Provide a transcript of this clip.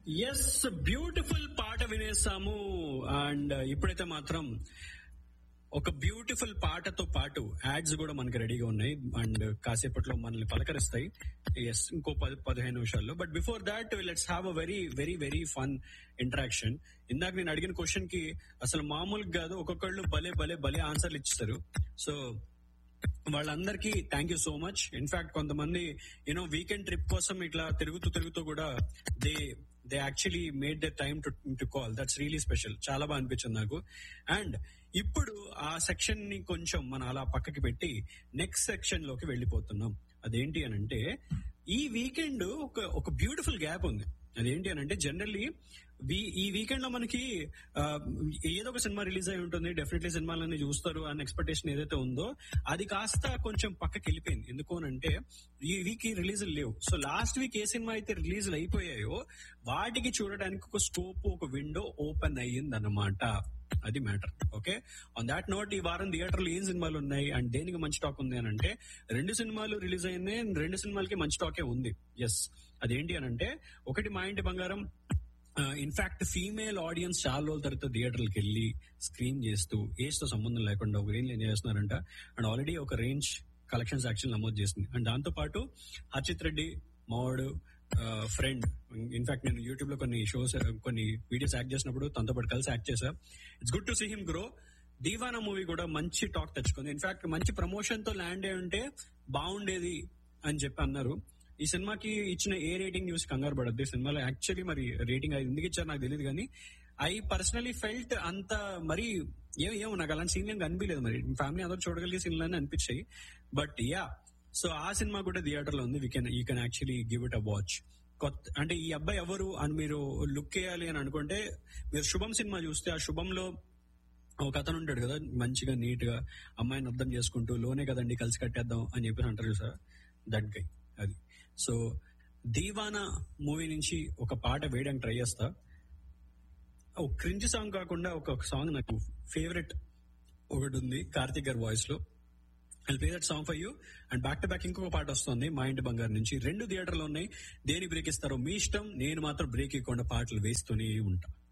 yes beautiful పాట వినేసాము and ఇప్పుడైతే మాత్రం ఒక బ్యూటిఫుల్ పాటతో పాటు యాడ్స్ కూడా మనకి రెడీగా ఉన్నాయి అండ్ కాసేపట్లో మనల్ని పలకరిస్తాయి ఎస్ ఇంకో పది పదిహేను నిమిషాల్లో but before that let's have a very very very fun interaction ఇందాక నేను అడిగిన క్వశ్చన్ కి అసలు మామూలుగా కాదు ఒక్కొక్కళ్ళు భలే భలే భలే ఆన్సర్లు ఇచ్చేస్తారు సో వాళ్ళందరికీ thank you so much in fact కొంతమంది యూనో వీకెండ్ ట్రిప్ కోసం ఇట్లా తిరుగుతూ తిరుగుతూ కూడా they they actually made the time to to call that's really special చాలా బాగా అనిపించింది నాకు అండ్ ఇప్పుడు ఆ సెక్షన్ ని కొంచెం మనం అలా పక్కకి పెట్టి నెక్స్ట్ సెక్షన్ లోకి వెళ్ళిపోతున్నాం అదేంటి అని అంటే ఈ వీకెండ్ ఒక ఒక బ్యూటిఫుల్ గ్యాప్ ఉంది అదేంటి అని అంటే జనరల్లీ ఈ వీకెండ్ లో మనకి ఆ, ఏదో ఒక సినిమా రిలీజ్ అయి ఉంటుంది డెఫినెట్లీ సినిమాలన్నీ చూస్తారు అన్న ఎక్స్పెక్టేషన్ ఏదైతే ఉందో అది కాస్త కొంచెం పక్కకి వెళ్ళిపోయింది ఎందుకు అని అంటే ఈ వీక్ రిలీజ్ లేవు సో లాస్ట్ వీక్ ఏ సినిమా అయితే రిలీజ్ అయిపోయాయో వాటికి చూడడానికి ఒక స్కోప్ ఒక విండో ఓపెన్ అయ్యింది అన్నమాట అది matter okay on that note ఈ వారం థియేటర్లు ఏం సినిమాలు ఉన్నాయి అండ్ దేనికి మంచి టాక్ ఉంది అని అంటే రెండు సినిమాలు రిలీజ్ అయింది రెండు సినిమాలకి మంచి టాకే ఉంది ఎస్ అదేంటి అని అంటే ఒకటి మా ఇంటి బంగారం ఇన్ఫాక్ట్ ఫీమేల్ ఆడియన్స్ చాలా రోజుల తర్వాత థియేటర్కి వెళ్ళి స్క్రీన్ చేస్తూ ఏజ్ తో సంబంధం లేకుండా ఒక రేంజ్ ఎంజాయ్ చేస్తున్నారంట అండ్ ఆల్రెడీ ఒక రేంజ్ కలెక్షన్స్ యాక్చువల్ నమోదు చేసింది అండ్ దాంతో పాటు హర్షిత్ రెడ్డి మావాడు ఫ్రెండ్ ఇన్ఫాక్ట్ నేను యూట్యూబ్ లో కొన్ని షోస్ కొన్ని వీడియోస్ యాక్ట్ చేసినప్పుడు తనతో పాటు కలిసి యాక్ట్ చేశా it's good to see him grow Deewana movie కూడా మంచి టాక్ తెచ్చుకుంది ఇన్ఫాక్ట్ మంచి ప్రమోషన్ తో ల్యాండ్ అయి ఉంటే బాగుండేది అని చెప్పి అన్నారు ఈ సినిమాకి ఇచ్చిన ఏ రేటింగ్ చూసి కంగారు పడద్దు ఈ సినిమాలో యాక్చువల్లీ మరి రేటింగ్ అది ఎందుకు ఇచ్చారు నాకు తెలియదు కానీ ఐ పర్సనలీ ఫెల్ట్ అంత మరి ఏం ఏమో నాకు అలాంటి సీన్ ఏం కనిపించలేదు మరి ఫ్యామిలీ అందరూ చూడగలిగే సీన్లు అనిపించాయి బట్ యా సో ఆ సినిమా కూడా థియేటర్ లో ఉంది we can you can actually give it a watch కొత్త అంటే ఈ అబ్బాయి ఎవరు అని మీరు లుక్ వేయాలి అని అనుకుంటే మీరు శుభం సినిమా చూస్తే ఆ శుభంలో ఒక అతను ఉంటాడు కదా మంచిగా నీట్ గా అమ్మాయిని అర్థం చేసుకుంటూ లోనే కదండి కలిసి కట్టేద్దాం అని చెప్పేసి అంటారు చూసారా దట్ గై అది సో దీవానా మూవీ నుంచి ఒక పాట వేయడానికి ట్రై చేస్తా ఒక క్రింజ్ సాంగ్ కాకుండా ఒక సాంగ్ నాకు ఫేవరెట్ ఒకటి ఉంది కార్తిక్ గారి వాయిస్ లో I play that song for you and back to back ఇంకొక పాట వస్తుంది మా ఇంటి బంగారు నుంచి రెండు థియేటర్లు ఉన్నాయి దేని బ్రేక్ ఇస్తారో మీ ఇష్టం నేను మాత్రం బ్రేక్ ఇవ్వకుండా పాటలు వేస్తూనే ఉంటా